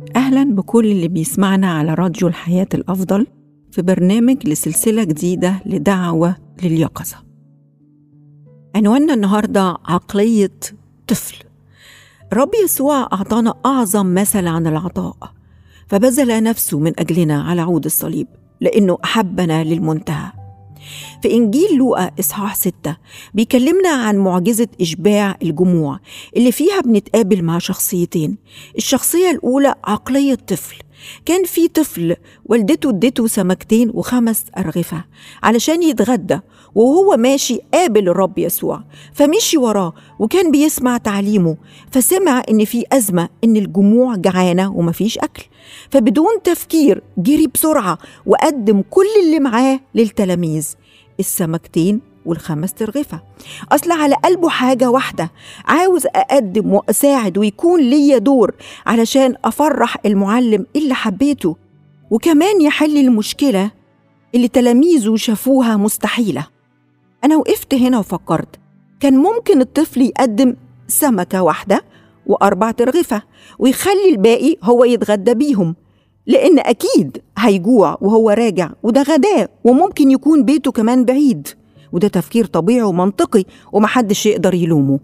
أهلا بكل اللي بيسمعنا على راديو الحياة الأفضل في برنامج لسلسلة جديدة لدعوة لليقظة عنواننا النهاردة عقلية طفل رب يسوع أعطانا أعظم مثل عن العطاء فبذل نفسه من أجلنا على عود الصليب لأنه أحبنا للمنتهى في إنجيل لوقا إصحاح ستة بيكلمنا عن معجزة إشباع الجموع اللي فيها بنتقابل مع شخصيتين الشخصية الأولى عقلية طفل كان في طفل والدته ادته سمكتين وخمس أرغفة علشان يتغدى وهو ماشي قابل الرب يسوع فمشي وراه وكان بيسمع تعليمه فسمع إن في أزمة إن الجموع جعانة ومفيش أكل فبدون تفكير جري بسرعة وقدم كل اللي معاه للتلاميذ السمكتين والخمس ترغفة أصل على قلبه حاجة واحدة عاوز أقدم وأساعد ويكون ليا دور علشان أفرح المعلم اللي حبيته وكمان يحل المشكلة اللي تلاميذه شافوها مستحيلة أنا وقفت هنا وفكرت كان ممكن الطفل يقدم سمكة واحدة وأربع ترغفة ويخلي الباقي هو يتغدى بيهم لأن أكيد هيجوع وهو راجع وده غداه وممكن يكون بيته كمان بعيد وده تفكير طبيعي ومنطقي ومحدش يقدر يلومه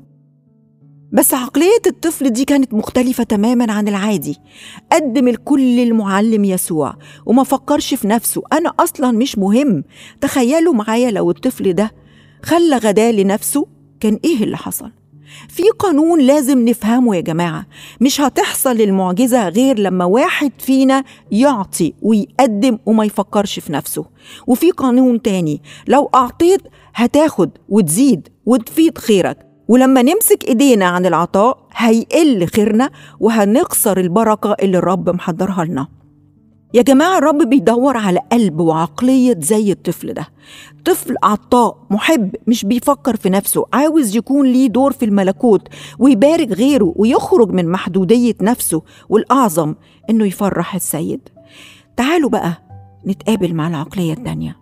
بس عقلية الطفل دي كانت مختلفة تماما عن العادي قدم الكل للمعلم يسوع وما فكرش في نفسه أنا أصلا مش مهم تخيلوا معايا لو الطفل ده خلى غداه لنفسه كان إيه اللي حصل في قانون لازم نفهمه يا جماعة مش هتحصل المعجزة غير لما واحد فينا يعطي ويقدم وما يفكرش في نفسه وفي قانون تاني لو أعطيت هتاخد وتزيد وتفيد خيرك ولما نمسك ايدينا عن العطاء هيقل خيرنا وهنخسر البركة اللي الرب محضرها لنا يا جماعة الرب بيدور على قلب وعقلية زي الطفل ده طفل عطاء محب مش بيفكر في نفسه عاوز يكون ليه دور في الملكوت ويبارك غيره ويخرج من محدودية نفسه والأعظم إنه يفرح السيد تعالوا بقى نتقابل مع العقلية التانية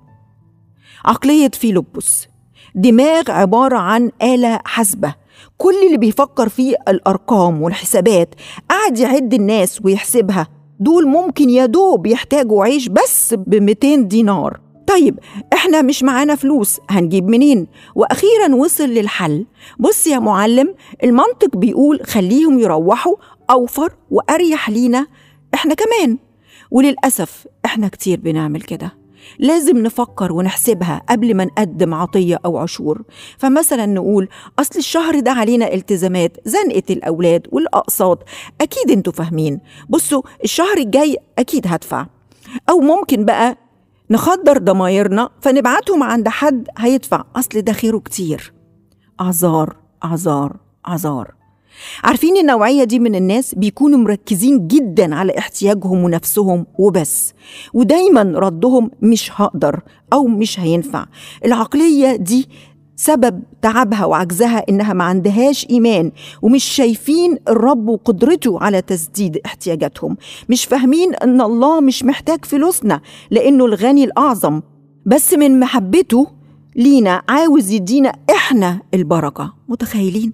عقلية فيلبس دماغ عبارة عن آلة حاسبة كل اللي بيفكر فيه الأرقام والحسابات قاعد يعد الناس ويحسبها دول ممكن يا دوب يحتاجوا عيش بس ب 200 دينار طيب احنا مش معانا فلوس هنجيب منين واخيرا وصل للحل بص يا معلم المنطق بيقول خليهم يروحوا اوفر واريح لينا احنا كمان وللاسف احنا كتير بنعمل كده لازم نفكر ونحسبها قبل ما نقدم عطية أو عشور فمثلا نقول أصل الشهر ده علينا التزامات زنقة الأولاد والأقساط أكيد انتوا فاهمين بصوا الشهر الجاي أكيد هدفع أو ممكن بقى نخدر ضمايرنا فنبعتهم عند حد هيدفع أصل ده خيره كتير أعذار أعذار أعذار عارفين النوعية دي من الناس بيكونوا مركزين جدا على احتياجهم ونفسهم وبس ودايما ردهم مش هقدر أو مش هينفع العقلية دي سبب تعبها وعجزها انها ما عندهاش ايمان ومش شايفين الرب وقدرته على تسديد احتياجاتهم مش فاهمين ان الله مش محتاج فلوسنا لانه الغني الاعظم بس من محبته لينا عاوز يدينا احنا البركه متخيلين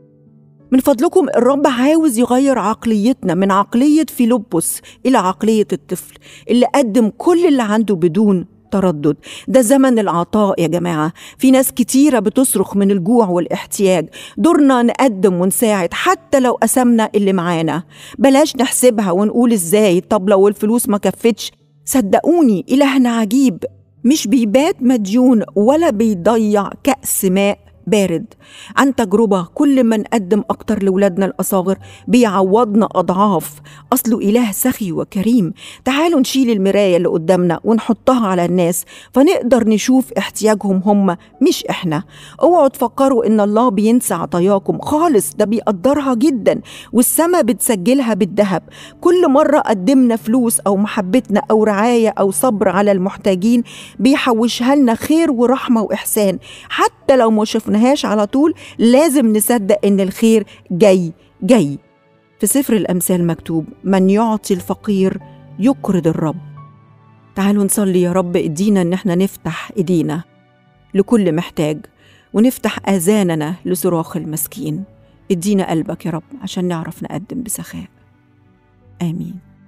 من فضلكم الرب عاوز يغير عقليتنا من عقلية فيلبس إلى عقلية الطفل اللي قدم كل اللي عنده بدون تردد ده زمن العطاء يا جماعة في ناس كتيرة بتصرخ من الجوع والاحتياج دورنا نقدم ونساعد حتى لو قسمنا اللي معانا بلاش نحسبها ونقول ازاي طب لو الفلوس ما كفتش صدقوني إلهنا عجيب مش بيبات مديون ولا بيضيع كأس ماء بارد عن تجربة كل ما نقدم أكتر لولادنا الأصاغر بيعوضنا أضعاف أصله إله سخي وكريم تعالوا نشيل المراية اللي قدامنا ونحطها على الناس فنقدر نشوف احتياجهم هم مش إحنا اوعوا تفكروا إن الله بينسى عطاياكم خالص ده بيقدرها جدا والسما بتسجلها بالذهب كل مرة قدمنا فلوس أو محبتنا أو رعاية أو صبر على المحتاجين بيحوشها لنا خير ورحمة وإحسان حتى لو ما شفناهاش على طول لازم نصدق إن الخير جاي جاي في سفر الأمثال مكتوب من يعطي الفقير يقرض الرب تعالوا نصلي يا رب ادينا ان احنا نفتح ايدينا لكل محتاج ونفتح اذاننا لصراخ المسكين ادينا قلبك يا رب عشان نعرف نقدم بسخاء آمين